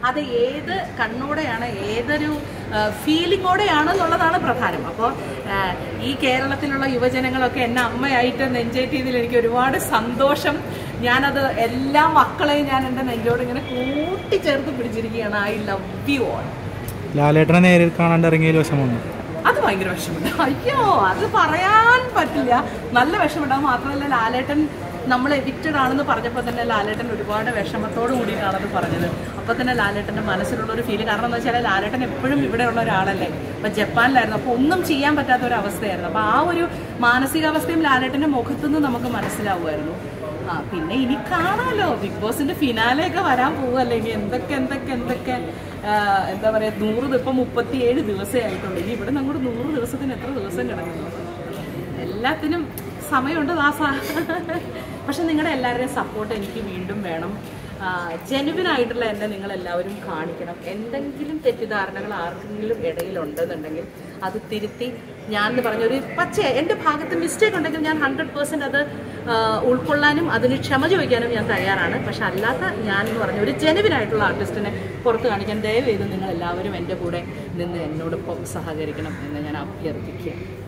അത് ഏത് കണ്ണോടെയാണ് ഏതൊരു ഫീലിങ്ങോടെയാണ് എന്നുള്ളതാണ് പ്രധാനം അപ്പോൾ ഈ കേരളത്തിലുള്ള യുവജനങ്ങളൊക്കെ എന്നെ അമ്മയായിട്ട് നെഞ്ചേറ്റിയതിൽ എനിക്ക് ഒരുപാട് സന്തോഷം ഞാനത് എല്ലാ മക്കളെയും ഞാൻ എൻ്റെ നെഞ്ചോട് ഇങ്ങനെ കൂട്ടിച്ചേർത്ത് പിടിച്ചിരിക്കുകയാണ് ഐ ലവ് യു ഓൾ ലാലേട്ടനെ നേരിൽ കാണാണ്ട് ഇറങ്ങിയതിൽ വിഷമമുണ്ട് അത് ഭയങ്കര വിഷമമുണ്ട് അയ്യോ അത് പറയാൻ പറ്റില്ല നല്ല വിഷമമുണ്ട് അത് മാത്രമല്ല ലാലേട്ടൻ നമ്മൾ എവിക്റ്റഡ് ആണെന്ന് പറഞ്ഞപ്പോൾ തന്നെ ലാലേട്ടൻ ഒരുപാട് വിഷമത്തോട് കൂടിയിട്ടാണ് അത് പറഞ്ഞത് അപ്പോൾ തന്നെ ലാലേട്ടൻ്റെ മനസ്സിലുള്ള ഒരു ഫീല് കാരണം എന്ന് വെച്ചാൽ ലാലേട്ടൻ എപ്പോഴും ഇവിടെയുള്ള ഒരാളല്ലേ അപ്പം ജപ്പാനിലായിരുന്നു അപ്പോൾ ഒന്നും ചെയ്യാൻ പറ്റാത്ത ഒരു അവസ്ഥയായിരുന്നു അപ്പോൾ ആ ഒരു മാനസികാവസ്ഥയും ലാലേട്ടൻ്റെ മുഖത്തുനിന്ന് നമുക്ക് മനസ്സിലാവുമായിരുന്നു ആ പിന്നെ ഇനി കാണാമല്ലോ ബിഗ് ബോസിന്റെ ഫിനാലെയൊക്കെ വരാൻ പോവല്ലേ ഇനി എന്തൊക്കെ എന്തൊക്കെ എന്തൊക്കെ ആ, എന്താ പറയാ നൂറ് ഇപ്പൊ മുപ്പത്തിയേഴ് ദിവസമേ ആയിട്ടുള്ളൂ ഇനി ഇവിടെ നമ്മുടെ നൂറ് ദിവസത്തിന് എത്ര ദിവസം കിടക്കുന്നു എല്ലാത്തിനും സമയമുണ്ട് ദാസ പക്ഷെ നിങ്ങളുടെ എല്ലാവരുടെയും സപ്പോർട്ട് എനിക്ക് വീണ്ടും വേണം ജെനുവിൻ ആയിട്ടുള്ള എന്നെ നിങ്ങൾ എല്ലാവരും കാണിക്കണം എന്തെങ്കിലും തെറ്റിദ്ധാരണകൾ ആർക്കെങ്കിലും ഇടയിലുണ്ടെന്നുണ്ടെങ്കിൽ അത് തിരുത്തി ഞാൻ എന്ന് പറഞ്ഞൊരു പച്ച എൻ്റെ ഭാഗത്ത് മിസ്റ്റേക്ക് ഉണ്ടെങ്കിൽ ഞാൻ ഹൺഡ്രഡ് പേഴ്സൻറ്റ് അത് ആ, ഉൾക്കൊള്ളാനും അതിന് ക്ഷമ ചോദിക്കാനും ഞാൻ തയ്യാറാണ് പക്ഷെ അല്ലാത്ത ഞാൻ എന്ന് പറഞ്ഞ ഒരു ജെനുവിൻ ആയിട്ടുള്ള ആർട്ടിസ്റ്റിനെ പുറത്ത് കാണിക്കാൻ ദയവ് ചെയ്ത് നിങ്ങൾ എല്ലാവരും എൻ്റെ കൂടെ നിന്ന് എന്നോടൊപ്പം സഹകരിക്കണം എന്ന് ഞാൻ അഭ്യർത്ഥിക്കുക